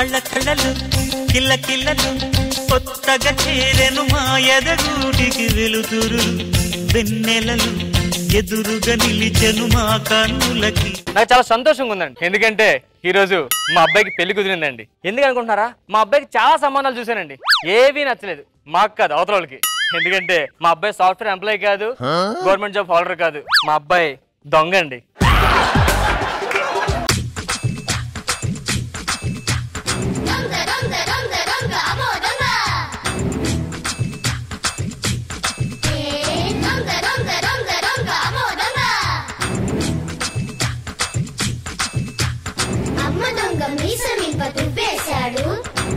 కళ్ళ కళ్ళలు కిల్ల కిల్లలు కొత్తగా చేరెను మా ఎదగూటికి వెలుతురు వెన్నెలలు ఎదురుగా నిలిచెను మా కన్నులకి నాకు చాలా సంతోషంగా ఉందండి ఎందుకంటే ఈ రోజు మా అబ్బాయికి పెళ్లి కుదిరిందండి ఎందుకు అనుకుంటున్నారా మా అబ్బాయికి చాలా సంబంధాలు చూశానండి ఏవీ నచ్చలేదు మాకు కాదు అవతల వాళ్ళకి ఎందుకంటే మా అబ్బాయి సాఫ్ట్వేర్ ఎంప్లాయ్ కాదు గవర్నమెంట్ జాబ్ హోల్డర్ కాదు మా అబ్బాయి దొంగ అండి దొంగ దొంగ దొంగ దొంగ అమ్మో దొంగ ఏ దొంగ దొంగ దొంగ దొంగ అమ్మో దొంగ అమ్మ దొంగ మీసమింప దువ్వేశాడు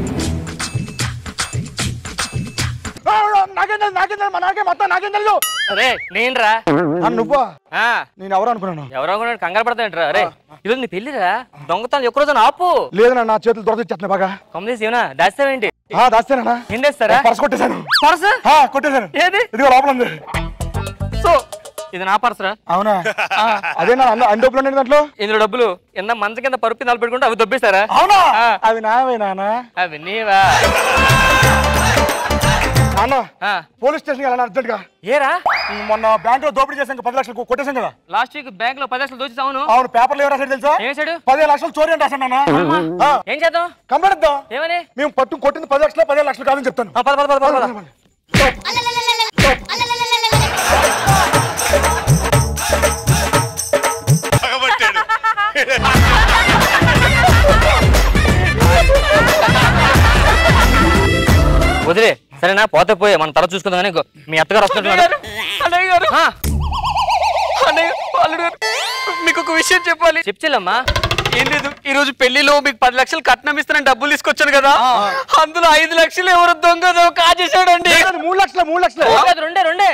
నాకేం తెలుసు నాకేం తెలుసు మా నాకే మొత్తం నాకేం తెలుసు అరే నేనురా ఆ, నువ్వా ఆ, నేను ఎవరు అనుకున్నాను ఎవరో కూడా కంగారు పడతాంట్రా అరే ఈరోజు నీ పెళ్లిరా దొంగతనం ఎక్కువ రోజు ఆపు లేదు నా చేతులు దొరకొచ్చేస్తున్నాయి బాగా కమ్మదేసి ఏమన్నా దాస్తావేంటి ఆ, దాస్తేనా ఏం చేస్తారా పర్స్ కొట్టేశాను పర్స్ ఆ, కొట్టేశాను ఏది ఇదిగో లోపల ఉంది సో ఇది నా పర్సరా అవునా ఆ, అదే నా అన్ని అన్ని డబ్బులు ఉన్నాయి దాంట్లో ఇందులో డబ్బులు ఎంత మంచం కింద పరుపు నాలు పెట్టుకుంటే అవి దొబ్బేశారా అవునా ఆ. అవి నావే నానా అవి నీవా నాన్న ఆ, పోలీస్ స్టేషన్ వెళ్ళాను అర్జెంట్ గా ఏరా మొన్న బ్యాంక్ లో దోపిడీ చేసాం పది లక్షలు కొ- కొట్టేశాం కదా లాస్ట్ వీక్ బ్యాంక్ లో పది లక్షలు దోచేసావును అవును పేపర్లు ఎవరు రాశారు తెలుసా ఏం చేశాడు పదిహేను లక్షలు చోరీ అని రాశాను నాన్న ఆ, ఏం చేద్దాం కంప్లైంట్ ఇద్దాం ఏమని మేము పట్టు కొట్టింది పది లక్షలు పదిహేను లక్షలు కాదని చెప్తాను ఆ, పద పద పద పద పద పగబట్టాడు వదిలే సరేనా పోతే పోయే మనం తల చూసుకుందాం కానీ మీ అత్తగారు వస్తున్నారు అన్నయ్య గారు ఆ, అన్నయ్య అల్లుడు గారు మీకు ఒక విషయం చెప్పాలి చెప్చెల్లమ్మా ఏం లేదు ఈ రోజు పెళ్లిలో మీకు పది లక్షలు కట్నం ఇస్తానని డబ్బులు తీసుకొచ్చాను కదా అందులో ఐదు లక్షలు ఎవరు దొంగ దొంగ కాజేశాడండి లేదు, మూడు లక్షలు మూడు లక్షలు కాదు, రెండే రెండే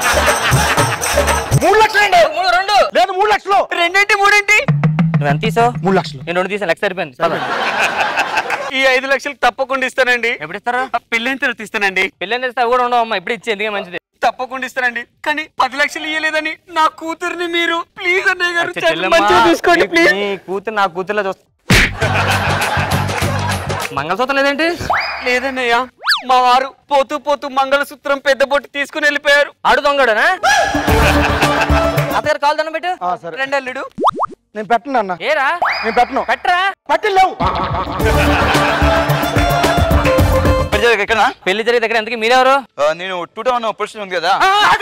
మూడు లక్షలు అండి మూడు రెండు లేదు మూడు లక్షలు రెండేంటి మూడేంటి నువ్వు ఎంత తీసావు మూడు లక్షలు నేను రెండు తీసాను లక్ష సరిపోయింది పద. ఈ ఐదు లక్షలు తప్పకుండా ఇస్తానండి ఎప్పుడు ఇస్తారా పెళ్ళైన తర్వాత ఇస్తానండి పెళ్ళి తెస్తే అవి కూడా ఉండవు అమ్మా ఇప్పుడు ఇచ్చే ఎందుకే మంచిది తప్పకుండా ఇస్తానండి కానీ పది లక్షలు ఇయ్యలేదని నా కూతుర్ని మీరు ప్లీజ్ అన్నయ్య గారు అచ్చా, చాలా చెల్లెమ్మా, మంచిగా చూసుకోండి నీ- ప్లీజ్ నీ కూతురు నా కూతురులో చూస్తా మంగళసూత్రం లేదేంటి లేదన్నయ్య మా వారు పోతూ పోతూ మంగళసూత్రం పెద్ద బొట్టు తీసుకుని వెళ్ళిపోయారు ఆడు దొంగడనా అత్తగారు కాలు దండం పెట్టు ఆ, సరే రెండల్లుడు నేను పెట్టను అన్న ఏరా నేను పెట్టను పెట్టరా పట్టి లేవు ఎక్కడ పెళ్లి జరిగేది ఎక్కడ ఎందుకు మీరెవరు నేను టూ టౌన్ పొజిషన్ ఉంది కదా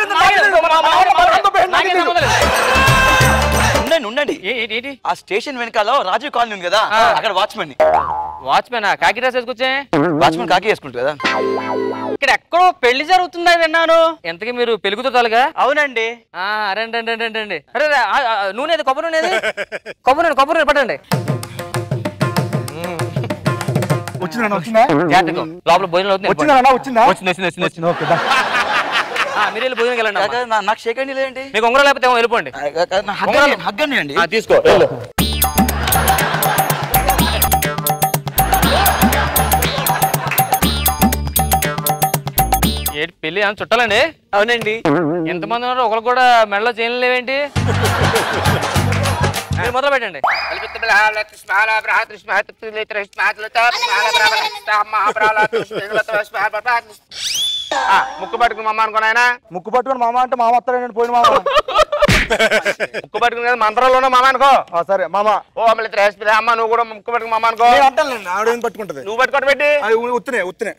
నాకేం సంబంధం లేదు. ఉండండి ఉండండి ఏ- ఏంటి ఏంటి ఆ స్టేషన్ వెనకాల రాజీవ్ కాలనీ ఉంది కదా అక్కడ వాచ్మెన్ వాచ్మెన్ కాకి డ్రెస్ వేసుకొచ్చే వాచ్మెన్ కాకి వేసుకుంటారు కదా ఇక్కడ ఎక్కడో పెళ్లి జరుగుతుందని విన్నాను ఎంతకీ మీరు పెళ్లి తాలుగా అవునండి ఆ, రండి రండి రండి రండి అరే రే, ఆ, ఆ, నూనె ఏది కొబ్బరి నూనె ఏది కొబ్బరి నూనె కొబ్బరి నూనె పట్టండి వచ్చిందా వచ్చిందా జాగ్రత్తగా. లోపల భోజనం అవుతుంది వచ్చిందా అన్న వచ్చిందా వచ్చింది వచ్చింది వచ్చింది వచ్చింది ఓకే దా. ఆ, మీరు వెళ్ళి భోజనం వెళ్ళండి అమ్మా. కాకా, నా- నాకు షేక్ అండి లేదండి మీకు ఉంగరం లేకపోతే ఏమో వెళ్ళిపోండి హగ్గండి అండి ఆ, తీసుకో వెళ్ళు. ఏంటి పెళ్లి అని చుట్టాలండి అవునండి ఎంతమంది ఉన్నారు ఒకరు కూడా మెడలో చేయలు లేవేంటి మీరు మొదలు పెట్టండి ఆ, ముక్కు పట్టుకుని మమ్మ అనుకుని ఆయన ముక్కు పట్టుకొని మామ అంటే మామ వస్తాడండి పోయిన మామ ముక్కు పట్టుకుని కదా మంత్రంలోనే మామ అనుకో ఆ, సరే మామ ఓ అమ్మలు త్రేస్పిద అమ్మ నువ్వు కూడా ముక్కు పట్టుకుని మమ్మ అనుకో నేను అంటానులేండి ఆవిడ ఏం పట్టుకుంటది నువ్వు పట్టుకోటి పెట్టి అది ఉ- ఉత్తినే ఉత్తినే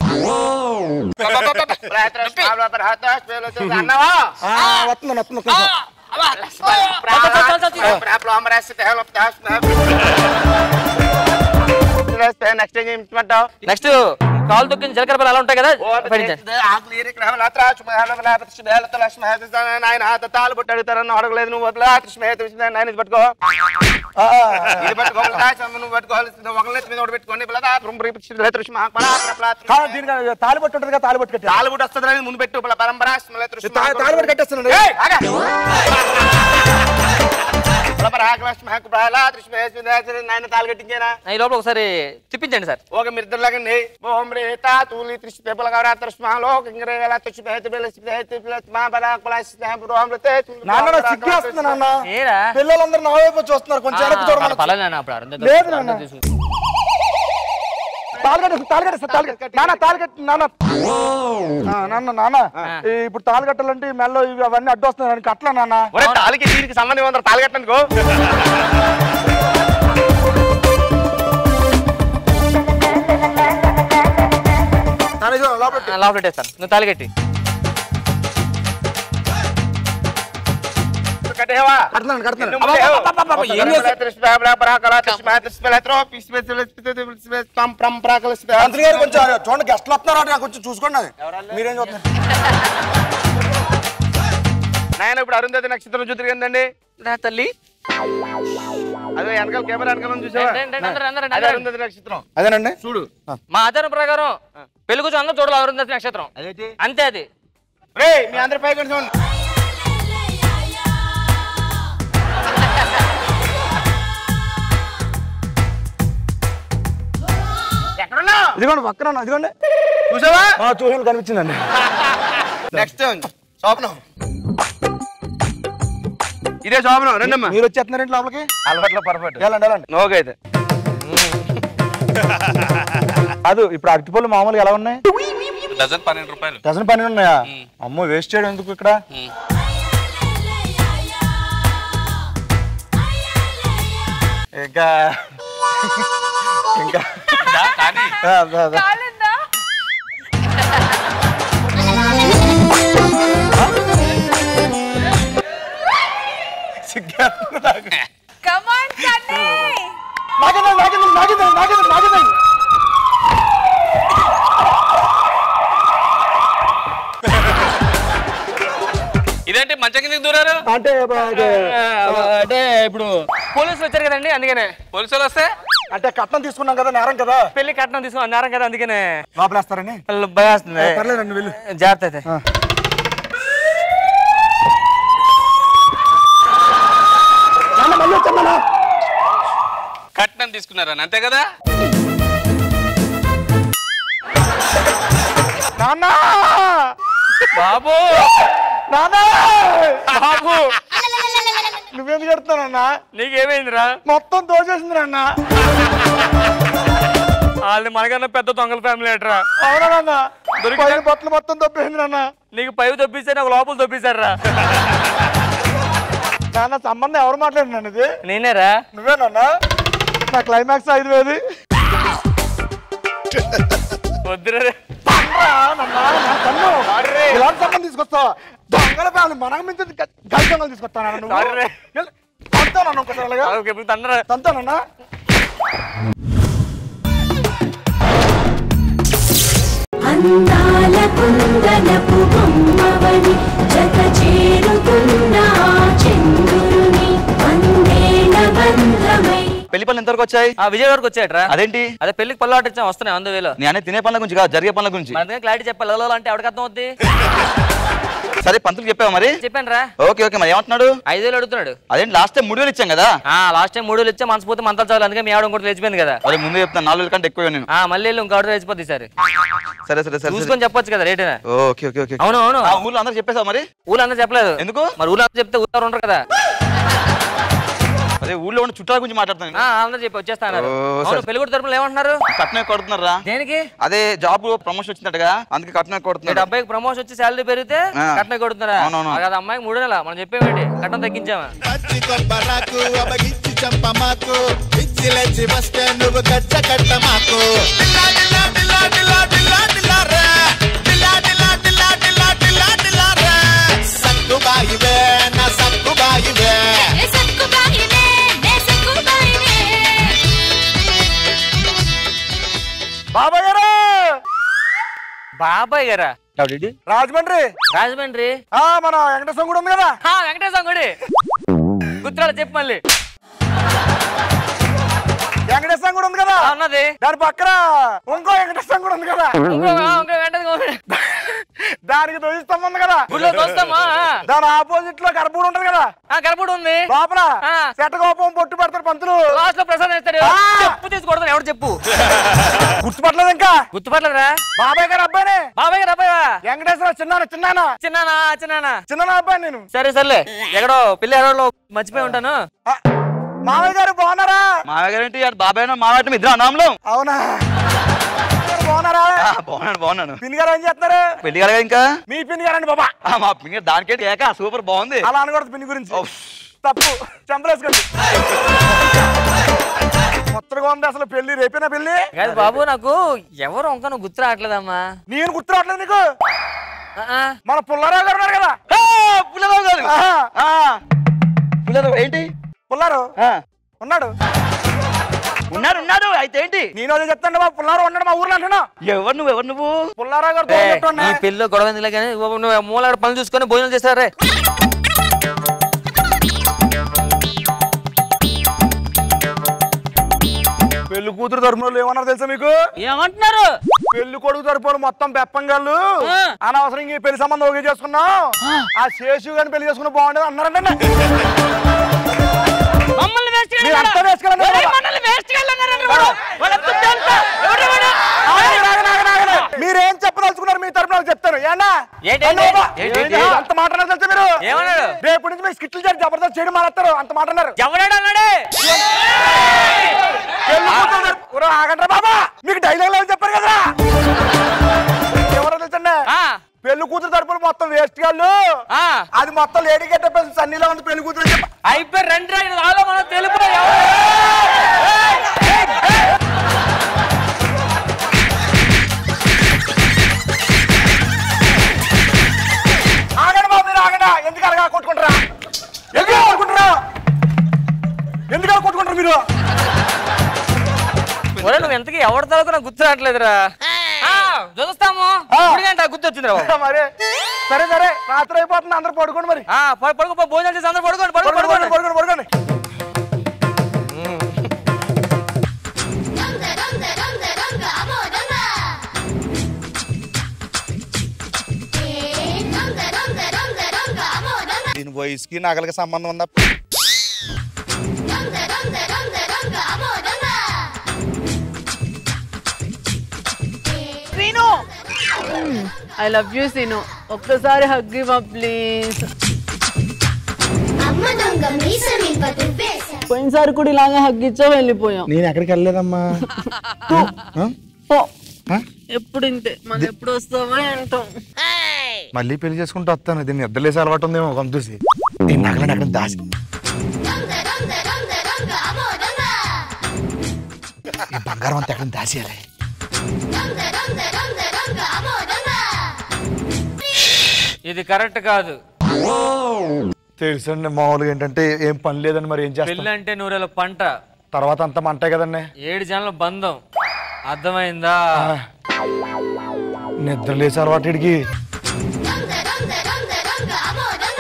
అన్నవా ఆ, వస్తుంది వస్తుంది ఒక్క నిమిషం. నెక్స్ట్ ఏం చేయించమంటావు నెక్స్ట్ కాలు తొక్కిన జీలకర్ర బెల్లం అలా ఉంటాయి కదా పడించండి ఆయన తాలు పుట్టి అడుగుతారని అడగలేదు నువ్వు వదిలే ఆయన ఇది పట్టుకో ఆ, ఆ, ఇది పట్టుకో నువ్వు పట్టుకోవాలి ఒకళ్ళ మీద ఒకటి పెట్టుకోండి కాదు, దీనికి తాళి పట్టు ఉంటుంది కదా తాళి పట్టు కట్టి తాలు పుట్టి వస్తుంది ముందు పెట్టు పరంపర తాళి పట్టు కట్టేస్తున్నాడు నాయన తాలు కట్టించేనా ఈ లోపల ఒకసారి తిప్పించండి సార్ ఒక మిద్దరు లాగండి ఓం రేత తూలి త్రిష్ పెప్పల గౌర త్రిష్మాలో కింగరేగల తుష్ బేత బెల బేత బెల మా బల కులాస్ ఓం రేత నాన్న నాకు సిగ్గేస్తుంది నాన్న ఏరా పిల్లలందరూ నా వైపు చూస్తున్నారు కొంచెం వెనక్కి చూడమని పర్లేదు నాన్న అప్పుడు అరుంధతి లేదు నాన్న. అరుంధతి చూసి. తాళి కట్టేస్తా తాళి కట్టేస్తా తాళి కట్టు. నాన్న తాళి కట్టి నాన్న ఆ, నాన్న నాన్న ఈ ఇప్పుడు తాళి కట్టాలంటే ఈ మెల్లో ఇవి అవన్నీ అడ్డు వస్తున్నాయి కట్టలా నాన్న ఒరే తాలికి దీనికి సంబంధం ఉందా తాలి కట్టనుకో నాన్న ఇదిగో లోపల పెట్టు. ఆ, లోపల పెట్టేస్తాను నువ్వు తాలిగట్టి కట్టేవా కడుతున్నాను కడుతున్నాను మంత్రి గారు కొంచెం చూడండి గెస్ట్లు వస్తున్నారు నాకు కొంచెం చూసుకోండి అది మీరేం చూస్తున్నారు నాయన ఇప్పుడు అరుంధతి నక్షత్రం చూద్దరు కదండి నా తల్లి అదే వెనకాల కెమెరా వెనకాల చూసావా రండి, రండి, అందరూ, అందరూ, అదే అందరూ. అరుంధతి నక్షత్రం అదేనండి చూడు మా ఆచారం ప్రకారం పెళ్లి కూర్చొని అందరూ చూడాలి అరుంధతి నక్షత్రం అంతే అది రే మీ అందరి పై కొంచెం ఎక్కడున్నా ఇదిగోండి పక్కన ఇదిగోండి చూసావా ఆ, చూసాను కనిపించిందండి నెక్స్ట్ శోభనం ఇదే శోభనం రెండమ్మా మీరు వచ్చేస్తున్నారండి లోపలికి అలవాట్లో పొరపాటు వెళ్ళండి వెళ్ళండి నోకైతే కాదు ఇప్పుడు అరటిపళ్ళు మామూలుగా ఎలా ఉన్నాయి డజన్ పన్నెండు రూపాయలు డజన్ పని ఉన్నాయా అమ్మో వేస్ట్ చేయడం ఎందుకు ఇక్కడ ఇంకా ఇంకా దా, కానీ ఆ, అదే, అదే. సిగ్గేస్తుంది నాకు. Come on, Sunny! నాకేందండి, నాకేందండి, నాకేందండి, నాకేందండి, నాకేందండి. ఇదేంటి మంచం కిందకి దూరారు అంటే అది, అంటే ఇప్పుడు పోలీసులు వచ్చారు కదండి అందుకనే పోలీసులు వస్తే అంటే కట్నం తీసుకున్నాం కదా నేరం కదా పెళ్లి కట్నం తీసుకుని అన్నారం కదా అందుకనే లోపలేస్తారని వాళ్ళు భయస్తుంది పర్లేదండి వెళ్ళు జాగ్రత్త అయితే ఆ. నాన్న, మళ్ళీ వచ్చాను కట్నం తీసుకున్నారని అంతే కదా నాన్న బాబు నాన్న బాబు నువ్వెందుకు ఎడుతున్నానన్నా నీకేమైందిరా మొత్తం దోచేసింది నాన్న వాళ్ళని మనకన్నా పెద్ద దొంగల ఫ్యామిలీ ఏట్రా అవునా నాన్న దొరికిందా? పైన బట్టలు మొత్తం దొబ్బేసింది నాన్న నీకు పైవి తప్పిస్తే నాకు లోపల తప్పిస్తారా నాన్న సంబంధం ఎవరు మాట్లాడినాను ఇది నేనేరా నువ్వేనన్నా నా క్లైమాక్స్ ఐదు వేది వద్దురా ఇలాంటి సంబంధం తీసుకొస్తావా దొంగల ఫ్యామిలీ మనకు మించి గల్ దొంగలు తీసుకొస్తానా నువ్వు Sorry రే. వెళ్ళు. తంతానన్నా ఒకసారి అలాగా ఎప్పుడు తన్నరా తంతానన్నా అందాల కుందనపు బొమ్మవని జత చేరుతున్న ఆ చంద్రుని వందేల బంధమై పెళ్లి పనులు ఎంతవరకు వచ్చాయి ఆ విజయవాడకి వచ్చాయట్రా అదేంటి అదే పెళ్లికి పళ్ళు ఆటించాం వస్తున్నాయి వంద వేలు నేను తినే పనుల గురించి కాదు జరిగే పనుల గురించి మన దగ్గర క్లారిటీ చెప్పాలి ఎలా అంటే ఎవరికి అర్థం అవుద్ది సరే పంతులు చెప్పావా మరి చెప్పాను రా ఓకే ఓకే మరి ఏమంటున్నాడు ఐదు వేలు అడుగుతున్నాడు అదేంటి లాస్ట్ టైం మూడు వేలు ఇచ్చాం కదా ఆ లాస్ట్ టైం మూడు వేలు ఇచ్చా మనసు పోతే మంతాలు చాలు అందుకే మీ ఆవిడ ఇంకోటి లేచిపోయింది కదా అదే ముందు చెప్తాను నాలుగు వేల కంటే ఎక్కువ నేను ఆ మళ్ళీ వెళ్ళి ఇంకోటి లేచిపోద్ది సరే సరే సరే సరే సరే చూసుకొని చెప్పొచ్చు కదా రేటేనా ఓకే ఓకే ఓకే అవును అవును ఆ ఊర్లో అందరూ చెప్పేసావు మరి ఊళ్ళో అందరూ చెప్పలేదు ఎందుకు? మరి ఊళ్ళో అందరూ చెప్తే ఊళ్ళో ఉండరు కదా అదే ఊర్లో ఉన్న చుట్టాల గురించి మాట్లాడుతాను ఆ, అందరూ చెప్పి వచ్చేస్తా అన్నారు ఓ, అవును సరే. పెళ్లి కూడా తరపున ఏమంటున్నారు కట్నం ఎక్కువ కొడుతున్నారా దేనికి అదే జాబ్ ప్రమోషన్ వచ్చిందటగా అందుకే కట్నం ఎక్కువ మీ కొడుతున్నారు అబ్బాయికి ప్రమోషన్ వచ్చి శాలరీ పెరిగితే ఆ. కట్నం కొడుతున్నారా అవునవును. అది అమ్మాయికి మూడు నెల మనం చెప్పేమేంటి కట్నం తగ్గించామా పచ్చి కొబ్బరాకు అబగిచ్చి చంపమాకు పిచ్చి లచ్చి వస్తే నువ్వు గచ్చ కట్ట మాకు డిల్లా డిల్లా డిల్లా డిల్లా డిల్లా డిల్లా రే. డిల్లా డిల్లా డిల్లా డిల్లా డిల్లా డిల్లా రే. సక్కు బాయివే నా సక్కు బాయివే ఏ సక్కు బాయివే నే సక్కు బాయివే బాబాయ్ గారు బాబాయ్ గారా రాజమండ్రి రాజమండ్రి ఆ మన వెంకటేశ్వరం కూడా ఉంది కదా ఆ, వెంకటేశ్వర గుడి గుర్తురాడు చెప్పు మళ్ళీ వెంకటేశ్వరం కూడా ఉంది కదా ఆ, ఉన్నది దాని పక్కన ఇంకో వెంకటేశ్వరం కూడా ఉంది కదా ఇంకో ఆ, ఇంకో వెంటనే దానికి ధ్వజస్తంభం ఉంది కదా గుడిలో దోస్తామా దాని ఆపోజిట్ లో గర్భగుడి ఉంటది కదా కరపూడు ఉంది లోపల ఆ. శటకోపం పొట్టు పెడతారు పంతులు లాస్ట్ లో ప్రసాదం ఇస్తాడు ఆ. చెప్పు తీసి కొడతాను ఎవడు చెప్పు గుర్తుపట్టలేదు ఇంకా గుర్తుపట్టలేరా బాబాయ్ గారు అబ్బాయినే బాబాయ్ గారు అబ్బాయా వెంకటేశ్వర చిన్నాన చిన్నాన చిన్నానా చిన్నానా చిన్న అబ్బాయి నేను సరే సర్లే ఎక్కడో పిల్లి ఎడలో మర్చిపోయి ఉంటాను ఆ, మామయ్య గారు బాగున్నారా మామయ్య గారు ఏంటి ఆడు బాబాయ్ మావాటి ఇద్దరు అనామలం అవునా బాగున్నారా ఆ, బాగున్నాను బాగున్నాను పిన్ని గారు ఏం చేస్తున్నారు పెళ్లి కలగా ఇంకా మీ పిన్ని గారండి బాబా ఆ, మా పిన్ని దానికేంటి ఏక సూపర్ బాగుంది అలా అనకూడదు పిన్ని గురించి ఓ, తప్పు చంపలేసుకోండి కొత్తగా ఉంది అసలు పెళ్లి రేపేనా పెళ్లి కాదు బాబు నాకు ఎవరు ఇంకా నువ్వు గుర్తు రావట్లేదమ్మా నేను గుర్తు రావట్లేదు నీకు ఆ, ఆ. మన పుల్లారావు గారు ఉన్నారు కదా ఆ, పుల్లారావు గారు ఆహా. ఆ, పుల్లారావు ఏంటి పుల్లారు ఆ, ఉన్నాడు ఉన్నాడు ఉన్నాడు అయితే ఏంటి నేను అదే చెప్తాను బాబు పుల్లారు ఉన్నాడు మా ఊర్లో అంటున్నా ఎవరు నువ్వు ఎవరు నువ్వు పుల్లారావు గారు ఏ, తోడున్నట్టున్నా. ఈ పెళ్ళి గొడవ ఎందుకులే కానీ బాబు నువ్వు మూల పనులు చూసుకొని భోజనం చేస్తారే పెళ్లి కూతురు తరపున వాళ్ళు ఏమన్నారు తెలుసా మీకు ఏమంటున్నారు పెళ్లి కొడుకు తరపున మొత్తం బెప్పంగాళ్ళు ఆ. అనవసరంగా ఈ పెళ్లి సంబంధం ఓకే చేసుకున్నాం ఆ శేషు గారిని పెళ్లి చేసుకున్న బాగుండేది అన్నారంటే మమ్మల్ని వేస్ట్ మీరు అంతా వేసుకెళ్ళండి బాబా. మీరేం చెప్పదలుచుకున్నారు మీ తరపున నాకు చెప్తాను ఏనా ఏంటి, అన్న బాబా. ఏంటి, ఏంటి? ఏంటి? అంత మాట అన్నారు తెలుసా మీరు ఏమన్నాడు? రేపు నుంచి మీరు స్కిట్లు చేసి జబర్దస్త్ చేయడం మానేస్తారు అంత మాట అన్నారు ఎవడాడు అన్నాడే పెళ్లి కూతురు తరపు- ఊరు ఆగండ్రా బాబా మీకు డైలాగ్ లేవని చెప్పారు కదా ఎవరో తెలుసండి ఆ, పెళ్లి కూతురు తరపున మొత్తం వేస్ట్ గాళ్ళు ఆ. అది మొత్తం లేడీ గెటప్ సన్నీలో ఉంది పెళ్లి కూతురు చెప్ప అయిపోయి రెండు రా రాలో మనం తెలుపు ఆగండి బాబు మీరు ఆగండి ఎందుకు అలాగా కొట్టుకుంటారా ఎందుకు అలా కొట్టుకుంటారా ఎందుకు అలా కొట్టుకుంటారు మీరు ఒరే నువ్వు ఎంతకి ఎవరి తరకు నాకు గుర్తు రావట్లేదురా ఆ, చూస్తాము ఇప్పుడు గంట గుర్తు వచ్చిందిరా బాబు. మరి సరే సరే రాత్రి అయిపోతుంది అందరు పడుకోండి మరి ఆ, పడు- పడుకో పో, భోజనం చేసి అందరూ పడుకోండి పడుకోండి పడుకోండి పడుకోండి పడుకోండి పడుకోండి రంగ రంగ రంగ రంగ అమో రంగ ఏ రంగ రంగ రంగ రంగ అమో రంగ దీని వయసుకి నగలకి సంబంధం ఉందా రంగ రంగ రంగ రంగ అమో Ranga I love you Seenu ఒక్కసారి హగ్ ఇవ్వ ప్లీజ్ అమ్మ దొంగ మీస నింప దువ్వేశ పోయినసారి కూడా ఇలాగే హగ్ ఇచ్చా వెళ్ళిపోయాం నేను ఎక్కడికి వెళ్ళలేదమ్మా పో. ఆ? ఎప్పుడు ఇంతే మనం ఎప్పుడు వస్తామో ఏంటాం మళ్ళీ పెళ్లి చేసుకుంటూ వస్తాను దీన్ని నిద్రలేసి అలవాటు ఉందేమో కొంత చూసి దీన్ని నగలని అక్కడ దాచి రంగ రంగ రంగ రంగ అమో రంగ ఈ బంగారం అంతా ఎక్కడ దాచేయాలి రంగ రంగ రంగ రంగ అమో రంగ ఇది కరెక్ట్ కాదు తెలుసండి మామూలుగా ఏంటంటే ఏం పని లేదని మరి ఏం పెళ్ళి చేస్తాం అంటే నూరేళ్ళ పంట తర్వాత అంతా మంటే కదండి ఏడు జనాల బంధం అర్థమైందా నిద్రలేసి అలవాటు ఇడికి రంగ రంగ రంగ రంగ అమో రంగ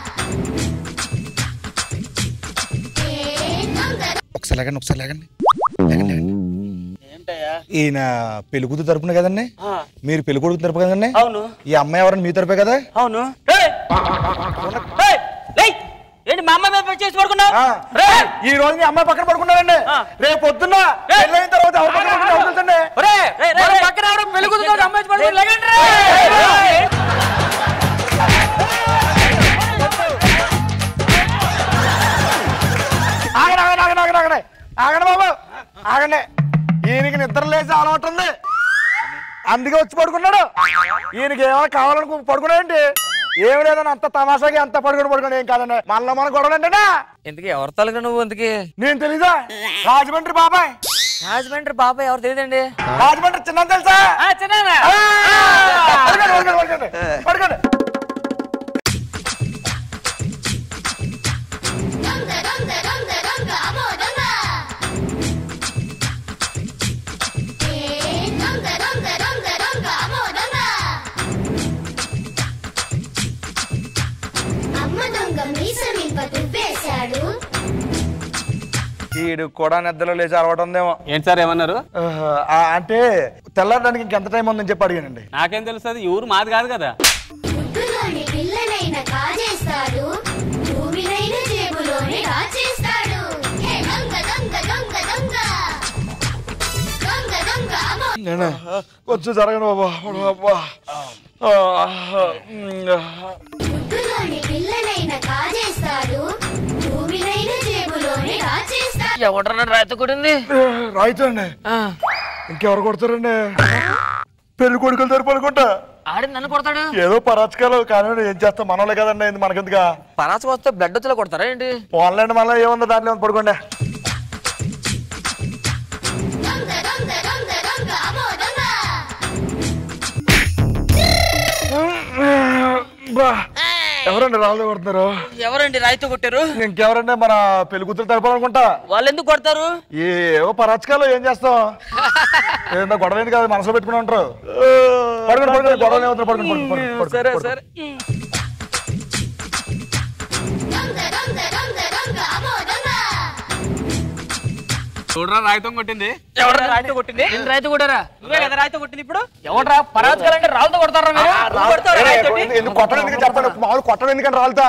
ఏ రంగ ఒకసారి లేకండి ఒకసారి లేకండి లేకండి, లేకండి. ఈయన పెళ్లి కూతురు తరపున కదండి మీరు పెళ్లి కొడుకు తరపు కదండి అవును ఈ అమ్మాయి ఎవరన్నా మీ తరపే కదా అవును ఏంటి మా అమ్మాయి మీద చేసి పడుకున్నావు ఆ. ఈ రోజు మీ అమ్మాయి పక్కన పడుకున్నారండి రేపు పొద్దున్న పెళ్ళైన తర్వాత ఎవరు పక్కన పడుకుంటారో ఎవరు తెలుసండి? ఒరేయ్, రేయ్, రేయ్, రేయ్, పక్కన ఎవడో పెళ్లి కూతురు అమ్మాయి వచ్చి పడుకుని లెగండి రే. ఆగండి ఆగండి ఆగండి ఆగండి ఆగండి ఆగండి బాబు ఆగండి ఈయనకి నిద్ర లేచి అలవాటు ఉంది అందుకే వచ్చి పడుకున్నాడు ఈయనకి ఏమైనా కావాలనుకో పడుకున్నాడండి ఏమి లేదని అంత తమాషాగా అంత పడుకుని పడుకుని ఏం కాదండి మళ్ళీ మన గొడవలు ఏంటంటే ఇంతకీ ఎవరు తలగా నువ్వు ఇంతకీ నేను తెలీదా రాజమండ్రి బాబాయ్ రాజమండ్రి బాబాయ్ ఎవరు తెలియదండి రాజమండ్రి చిన్న తెలుసా చిన్న ఆ! పడుకోండి, పడుకోండి, పడుకోండి. పడుకోండి రంగ రంగ రంగ రంగ అమో రంగ ఏ రంగ రంగ రంగ రంగ అమో రంగ అమ్మ దొంగ మీస నింప దువ్వేశాడు ఈడు కూడా నిద్రలో లేచి అలవాటు ఉందేమో ఏంటి సార్ ఏమన్నారు ఆహా, ఆ, అంటే తెల్లారడానికి ఇంకెంత టైం ఉందని చెప్పి అడిగానండి నాకేం తెలుస్తుంది ఈ ఊరు మాది కాదు కదా ముద్దులోని పిల్లనైన కాజేస్తాడు భూమినైన జేబులోనే దాచేస్తాడు హే దొంగ దొంగ దొంగ దొంగ దొంగ దొంగ అమ్మో నేనే కొంచెం జరగను బాబా అబ్బా. ఆ, ఉమ్, ముద్దులోని పిల్లనైన కాజేస్తాడు భూమినైన జేబులోనే దాచేస్తాడు ఎవడన్నా రాత కూడింది రాయితో అండి ఇంకెవరు కొడతారండి పెళ్లి కొడుకులు తరపు అనుకుంటా ఆడి నన్ను కొడతాడు ఏదో పరాచకాలు కానీ ఏం చేస్తాం మనోళ్ళే కదండి ఇది మనకెందుగా పరాసు వస్తే బ్లడ్ వచ్చేలా కొడతారా ఏంటి ఆన్లైన్ మళ్ళీ ఏముందో దాంట్లో ఏముంది పడుకోండి రంగ రంగ రంగ రంగ అమో రంగ బా, ఎవరండి రాళ్ళు కొడుతున్నారు ఎవరండి రాయితో కొట్టారు ఇంకెవరండి మన పెళ్లి కూతురు తరపు అనుకుంటా వాళ్ళు ఎందుకు కొడతారు ఏవో పరాచకాలు ఏం చేస్తాం ఏదో గొడవ ఏంది కాదు మనసులో పెట్టుకుని ఉంటారు పడుకోండి పడుకోండి గొడవ ఏమవుతుంది పడుకోండి పడుకోండి, పడుకోండి సరే పడుకోండి. సరే రంగ రంగ రంగ రంగ అమో రంగ చూడరా రాయితం కొట్టింది ఎవరు రాయితో కొట్టింది నేను రైతు కొట్టారా నువ్వే కదా రాయితో కొట్టింది ఇప్పుడు ఎవడరా పరాజకాలు అంటే రాళ్ళతో కొడతారా మీరు నువ్వు కొడతావా ఏ, రాయితోటి? ఎందుకు- ఎందుకు కొట్టడం ఎందుకు చెప్పండి మామూలు కొట్టడం ఎందుకంటే రాలుతా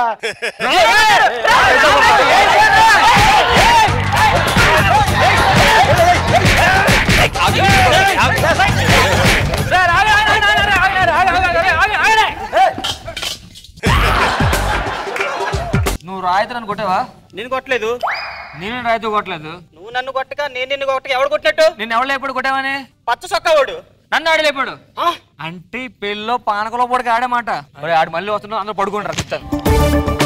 నువ్వు రాయితు నన్ను కొట్టావా నేను కొట్టలేదు నేను రాయితు కొట్టలేదు నువ్వు నన్ను కొట్టక నేను నిన్ను కొట్టక ఎవడు కొట్టినట్టు నేను ఎవరు ఎప్పుడు కొట్టావని పచ్చ సొక్కవాడు నన్ను ఆడలేపాడు అంటే ఈ పెళ్ళిలో పానకలో పొడికి ఆడేమాట మరి ఆడు మళ్ళీ వస్తున్నాడు అందరూ పడుకుంటారు చెప్తాను